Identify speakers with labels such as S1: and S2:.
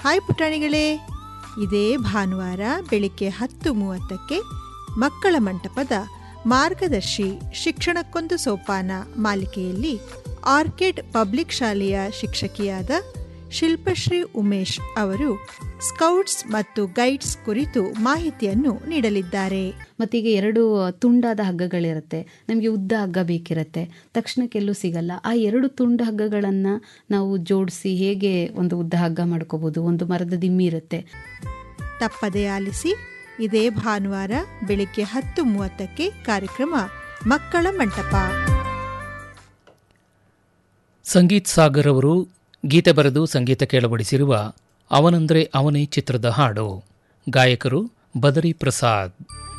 S1: hi ಪುಟಾಣಿಗಳೇ ಇದೇ ಭಾನುವಾರ ಬೆಳಿಗ್ಗೆ ಹತ್ತು ಮೂವತ್ತಕ್ಕೆ ಮಕ್ಕಳ ಮಂಟಪದ ಮಾರ್ಗದರ್ಶಿ ಶಿಕ್ಷಣಕ್ಕೊಂದು ಸೋಪಾನ ಮಾಲಿಕೆಯಲ್ಲಿ ಆರ್ಕಿಡ್ ಪಬ್ಲಿಕ್ ಶಾಲೆಯ ಶಿಕ್ಷಕಿಯಾದ ಶಿಲ್ಪಶ್ರೀ ಉಮೇಶ್ ಅವರು ಸ್ಕೌಟ್ಸ್ ಮತ್ತು ಗೈಡ್ಸ್ ಕುರಿತು ಮಾಹಿತಿಯನ್ನು ನೀಡಲಿದ್ದಾರೆ
S2: ಮತ್ತೀಗ ಎರಡು ತುಂಡಾದ ಹಗ್ಗಗಳಿರುತ್ತೆ ನಮಗೆ ಉದ್ದ ಹಗ್ಗ ಬೇಕಿರುತ್ತೆ ತಕ್ಷಣಕ್ಕೆಲ್ಲೂ ಸಿಗಲ್ಲ ಆ ಎರಡು ತುಂಡು ಹಗ್ಗಗಳನ್ನು ನಾವು ಜೋಡಿಸಿ ಹೇಗೆ ಒಂದು ಉದ್ದ ಹಗ್ಗ ಮಾಡ್ಕೋಬೋದು ಒಂದು ಮರದ ದಿಮ್ಮಿ ಇರುತ್ತೆ
S1: ತಪ್ಪದೆ ಆಲಿಸಿ ಇದೇ ಭಾನುವಾರ ಬೆಳಿಗ್ಗೆ ಹತ್ತು ಮೂವತ್ತಕ್ಕೆ ಕಾರ್ಯಕ್ರಮ ಮಕ್ಕಳ ಮಂಟಪ
S3: ಸಂಗೀತ್ ಸಾಗರ್ ಅವರು ಗೀತೆ ಬರೆದು ಸಂಗೀತ ಕೇಳಬಡಿಸಿರುವ ಅವನಂದ್ರೆ ಅವನೇ ಚಿತ್ರದ ಹಾಡು ಗಾಯಕರು ಬದರಿ ಪ್ರಸಾದ್